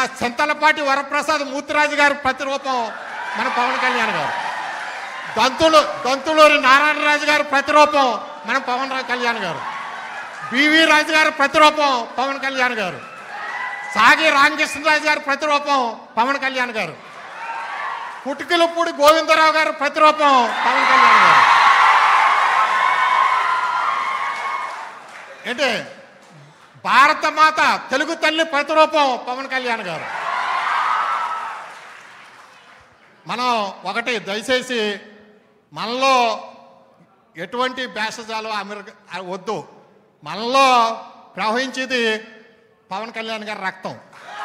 చింతలపాటి వరప్రసాద్ మూర్తిరాజు గారి ప్రతిరూపం మన పవన్ కళ్యాణ్ గారు దంతులు దంతులూరి నారాయణరాజు గారి ప్రతిరూపం మన పవన్ రా- కళ్యాణ్ గారు బివి రాజు గారి ప్రతిరూపం పవన్ కళ్యాణ్ గారు సాగి రామకృష్ణరాజు గారి ప్రతిరూపం పవన్ కళ్యాణ్ గారు పుట్టుకలపూడి గోవిందరావు గారి ప్రతిరూపం పవన్ కళ్యాణ్ గారు ఏంటి భారత మాత తెలుగు తల్లి ప్రతిరూపం పవన్ కళ్యాణ్ గారు మనం ఒకటి దయచేసి మనలో ఎటువంటి భేషజాలు అమెరికా ఆ వద్దు మనలో ప్రవహించేది పవన్ కళ్యాణ్ గారి రక్తం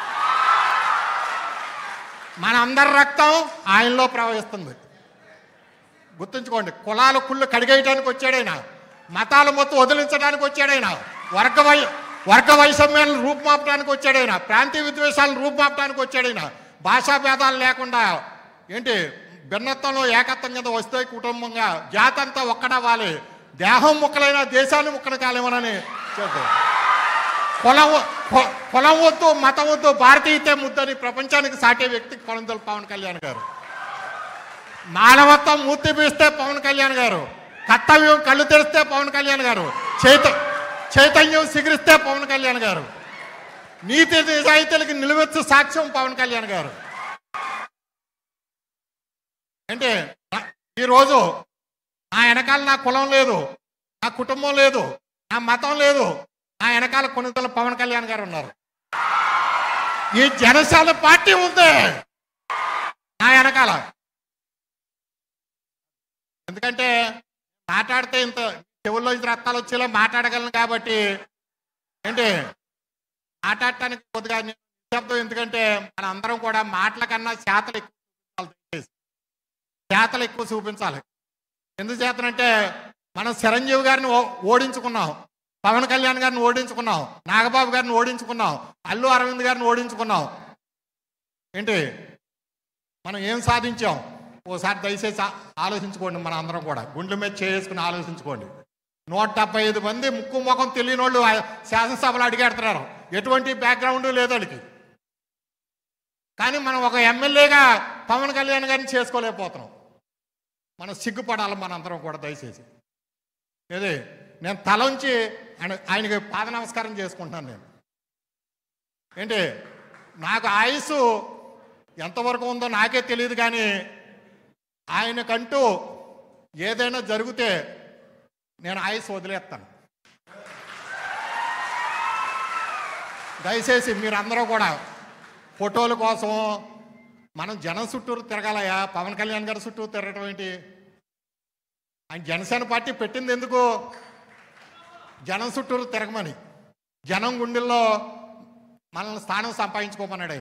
మన అందరి రక్తం ఆయనలో ప్రవహిస్తుంది గుర్తుంచుకోండి కులాల కుళ్ళు కడిగేయడానికి వచ్చాడైనా మతాలు మొత్తం వదిలించడానికి వచ్చాడైనా వర్గ వై వర్గ వైషమ్యాలను రూపుమాపడానికి వచ్చాడైనా ప్రాంతీయ విద్వేషాలను రూపుమాపడానికి వచ్చాడైనా భాషా భేదాలు లేకుండా ఏంటి భిన్నత్వంలో ఏకత్వం కింద వస్తే కుటుంబంగా జాతి అంతా ఒక్కడవ్వాలి దేహం ముక్కలైనా దేశాన్ని ముక్కలు కాలేమనని చెప్తారు కులం కు- కులం వద్దు మతం వద్దు భారతీయతే ముద్దని ప్రపంచానికి సాటే వ్యక్తి కొనందలు పవన్ కళ్యాణ్ గారు మానవత్వం మూర్తి పీస్తే పవన్ కళ్యాణ్ గారు కర్తవ్యం కళ్ళు తెరిస్తే పవన్ కళ్యాణ్ గారు చైత చైతన్యం సిగిరిస్తే పవన్ కళ్యాణ్ గారు నీతి నిజాయితీలకి నిలువెత్తు సాక్ష్యం పవన్ కళ్యాణ్ గారు అంటే నా- ఈరోజు నా వెనకాల నా కులం లేదు నా కుటుంబం లేదు నా మతం లేదు నా వెనకాల కొనుగోలు పవన్ కళ్యాణ్ గారు ఉన్నారు ఈ జనసేన పార్టీ ఉంది నా వెనకాల ఎందుకంటే మాట్లాడితే ఇంత చెవుల్లో ఇంత రక్తాలు వచ్చేలా మాట్లాడగలను కాబట్టి ఏంటి మాట్లాడటానికి కొద్దిగా నేను నిశ్శబ్దం ఎందుకంటే మన అందరం కూడా మాటల కన్నా చేతలు ఎక్కువ చూపించాలి దయచేసి. చేతలు ఎక్కువ చూపించాలి ఎందుకు చేతనంటే మనం చిరంజీవి గారిని ఓ- ఓడించుకున్నాం పవన్ కళ్యాణ్ గారిని ఓడించుకున్నాం నాగబాబు గారిని ఓడించుకున్నాం అల్లు అరవింద్ గారిని ఓడించుకున్నాం ఏంటి మనం ఏం సాధించాం ఓసారి దయచేసి ఆ- ఆలోచించుకోండి మన అందరం కూడా గుండెల మీద చేసుకుని ఆలోచించుకోండి నూట డెబ్బై ఐదు మంది ముక్కు ముఖం తెలియని వాళ్ళు ఆ శాసనసభలో అడిగేడుతున్నారు ఎటువంటి బ్యాక్గ్రౌండ్ లేదు వాళ్ళకి కానీ మనం ఒక ఎమ్మెల్యేగా పవన్ కళ్యాణ్ గారిని చేసుకోలేకపోతున్నాం మనం సిగ్గుపడాలి మన అందరం కూడా దయచేసి ఏది నేను తలంచి ఆయన ఆయనకి పాద నమస్కారం చేసుకుంటాను నేను ఏంటి నాకు ఆయుసు ఎంతవరకు ఉందో నాకే తెలియదు కానీ ఆయనకంటూ ఏదైనా జరిగితే నేను ఆయుస్ వదిలేస్తాను దయచేసి మీరందరూ కూడా ఫోటోల కోసం మనం జనం చుట్టూరు తిరగాలయా పవన్ కళ్యాణ్ గారి చుట్టూ తిరగటం ఏంటి ఆయన జనసేన పార్టీ పెట్టింది ఎందుకు జనం చుట్టూరు తిరగమని జనం గుండెల్లో మనల్ని స్థానం సంపాదించుకోమన్నాడు ఆయన.